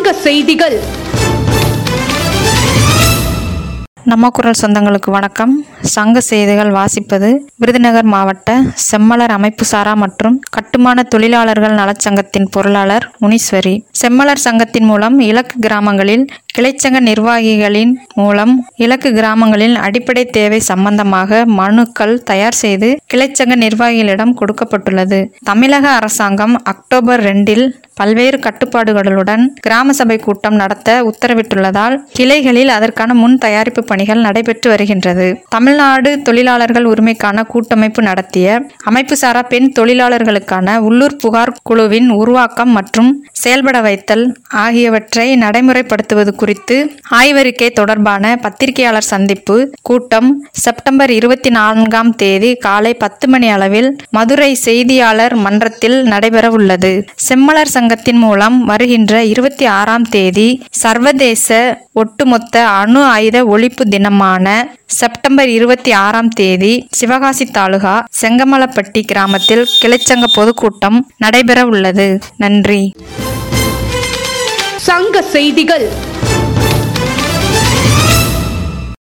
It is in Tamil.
சங்க செய்திகள் நம்ம குரல் சொந்தங்களுக்கு வணக்கம் சங்க செய்திகள் வாசிப்பது விருதுநகர் மாவட்ட செம்மலர் அமைப்பு சாரா மற்றும் கட்டுமான தொழிலாளர்கள் நலச்சங்கத்தின் பொருளாளர் முனீஸ்வரி செம்மலர் சங்கத்தின் மூலம் இலக்கு கிராமங்களில் கிளைச்சங்க நிர்வாகிகளின் மூலம் இலக்கு கிராமங்களில் அடிப்படை தேவை சம்பந்தமாக மனுக்கள் தயார் செய்து கிளைச்சங்க நிர்வாகிகளிடம் கொடுக்கப்பட்டுள்ளது தமிழக அரசாங்கம் அக்டோபர் ரெண்டில் பல்வேறு கட்டுப்பாடுகளுடன் கிராம சபை கூட்டம் நடத்த உத்தரவிட்டுள்ளதால் கிளைகளில் அதற்கான முன் தயாரிப்பு பணிகள் நடைபெற்று வருகின்றது தமிழ்நாடு தொழிலாளர்கள் உரிமைக்கான கூட்டமைப்பு நடத்திய அமைப்பு சாரா பெண் தொழிலாளர்களுக்கான உள்ளூர் புகார் குழுவின் உருவாக்கம் மற்றும் செயல்பட வைத்தல் ஆகியவற்றை நடைமுறைப்படுத்துவது குறித்து ஆய்வறிக்கை தொடர்பான பத்திரிகையாளர் சந்திப்பு கூட்டம் செப்டம்பர் இருபத்தி நான்காம் தேதி காலை பத்து மணி அளவில் மதுரை செய்தியாளர் மன்றத்தில் நடைபெற உள்ளது செம்மலர் சங்கத்தின் மூலம் வருகின்ற இருபத்தி ஆறாம் தேதி சர்வதேச ஒட்டுமொத்த அணு ஆயுத ஒழிப்பு தினமான செப்டம்பர் இருபத்தி ஆறாம் தேதி சிவகாசி தாலுகா செங்கமலப்பட்டி கிராமத்தில் கிளைச்சங்க பொதுக்கூட்டம் நடைபெற உள்ளது நன்றி சங்க செய்திகள்